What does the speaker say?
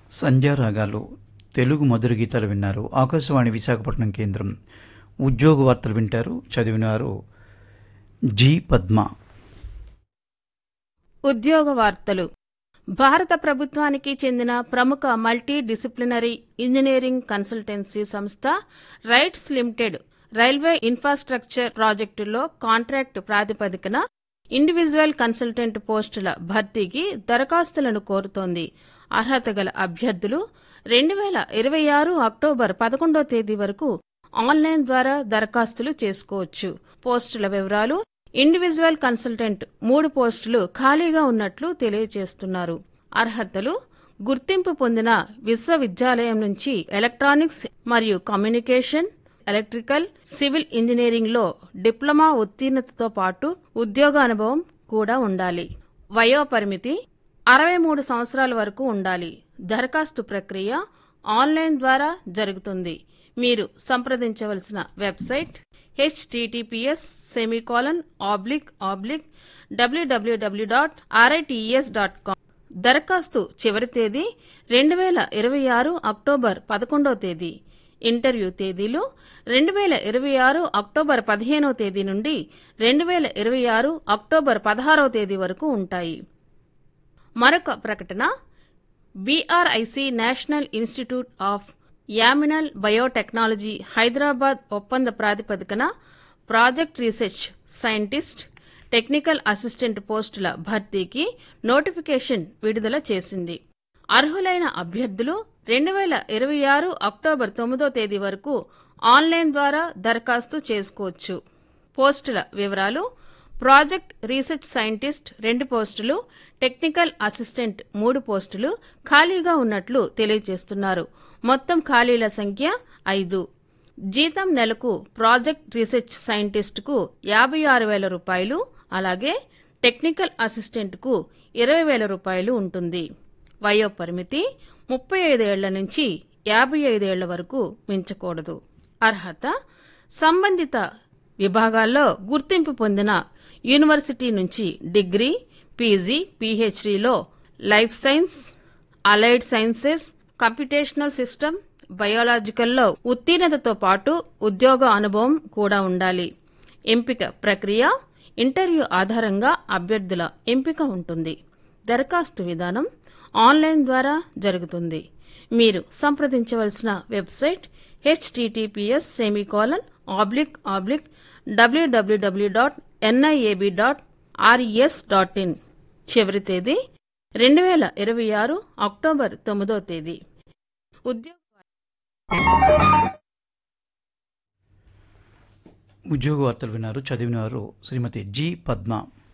సంధ్యారాగాలు తెలుగు మధుర గీతాలు విన్నారు ఆకాశవాణి విశాఖపట్నం కేంద్రం ఉద్యోగ వార్తలు వింటారు చదివినారు జి పద్మ ఉద్యోగ వార్తలు భారత ప్రభుత్వానికి చెందిన ప్రముఖ మల్టీ డిసిప్లినరీ ఇంజనీరింగ్ కన్సల్టెన్సీ సంస్థ రైట్స్ లిమిటెడ్ రైల్వే ఇన్ఫ్రాస్ట్రక్చర్ ప్రాజెక్టులో కాంట్రాక్ట్ ప్రాతిపదికన ఇండివిజువల్ కన్సల్టెంట్ పోస్టుల భర్తీకి దరఖాస్తులను కోరుతోంది అర్హత గల అభ్యర్థులు రెండు వేల ఇరవై ఆరు అక్టోబర్ పదకొండో తేదీ వరకు ఆన్లైన్ ద్వారా దరఖాస్తులు చేసుకోవచ్చు పోస్టుల వివరాలు ఇండివిజువల్ కన్సల్టెంట్ మూడు పోస్టులు ఖాళీగా ఉన్నట్లు తెలియజేస్తున్నారు అర్హతలు గుర్తింపు పొందిన విశ్వవిద్యాలయం నుంచి ఎలక్ట్రానిక్స్ మరియు కమ్యూనికేషన్ ఎలక్ట్రికల్ సివిల్ ఇంజనీరింగ్లో డిప్లొమా ఉత్తీర్ణతతో పాటు ఉద్యోగ అనుభవం కూడా ఉండాలి వయోపరిమితి అరవై మూడు సంవత్సరాల వరకు ఉండాలి దరఖాస్తు ప్రక్రియ ఆన్లైన్ ద్వారా జరుగుతుంది మీరు సంప్రదించవలసిన website HTTPS semicolon oblique oblique WWW dot RITES dot com దరఖాస్తు చివరి తేదీ రెండు వేల ఇరవై ఆరు అక్టోబర్ పదకొండో తేదీ ఇంటర్వ్యూ తేదీలు రెండు వేల ఇరవై ఆరు అక్టోబర్ పదిహేనో తేదీ నుండి రెండు వేల ఇరవై ఆరు అక్టోబర్ పదహారో తేదీ వరకు ఉంటాయి మరొక ప్రకటన BRIC national institute of animal biotechnology Hyderabad ఒప్పంద ప్రాతిపదికన project research scientist technical assistant పోస్టుల భర్తీకి నోటిఫికేషన్ విడుదల చేసింది అర్హులైన అభ్యర్థులు రెండు వేల ఇరవై ఆరు అక్టోబర్ తొమ్మిదో తేదీ వరకు ఆన్లైన్ ద్వారా దరఖాస్తు చేసుకోవచ్చు పోస్టుల వివరాలు ప్రాజెక్ట్ రీసెర్చ్ సైంటిస్ట్ రెండు పోస్టులు టెక్నికల్ అసిస్టెంట్ మూడు పోస్టులు ఖాళీగా ఉన్నట్లు తెలియజేస్తున్నారు మొత్తం ఖాళీల సంఖ్య ఐదు జీతం నెలకు ప్రాజెక్ట్ రీసెర్చ్ సైంటిస్టుకు యాభై ఆరు వేల రూపాయలు అలాగే టెక్నికల్ అసిస్టెంట్కు ఇరవై వేల రూపాయలు ఉంటుంది వయోపరిమితి ముప్పై ఐదేళ్ల నుంచి యాభై ఐదేళ్ల వరకు మించకూడదు అర్హత సంబంధిత విభాగాల్లో గుర్తింపు పొందిన యూనివర్సిటీ నుంచి డిగ్రీ పీజీ పీహెచ్డీలో life science allied sciences computational system బయోలాజికల్లో ఉత్తీర్ణతతో పాటు ఉద్యోగ అనుభవం కూడా ఉండాలి ఎంపిక ప్రక్రియ ఇంటర్వ్యూ ఆధారంగా అభ్యర్థుల ఎంపిక ఉంటుంది దరఖాస్తు విధానం ఆన్లైన్ ద్వారా జరుగుతుంది మీరు సంప్రదించవలసిన website HTTPS semicolon oblique oblique WWW dot NIAB dot RES dot in చివరి తేదీ రెండు వేల ఇరవై ఆరు అక్టోబర్ తొమ్మిదో తేదీ ఉద్యోగ ఉద్యోగ వార్తలు విన్నారు చదివినారు శ్రీమతి జి పద్మ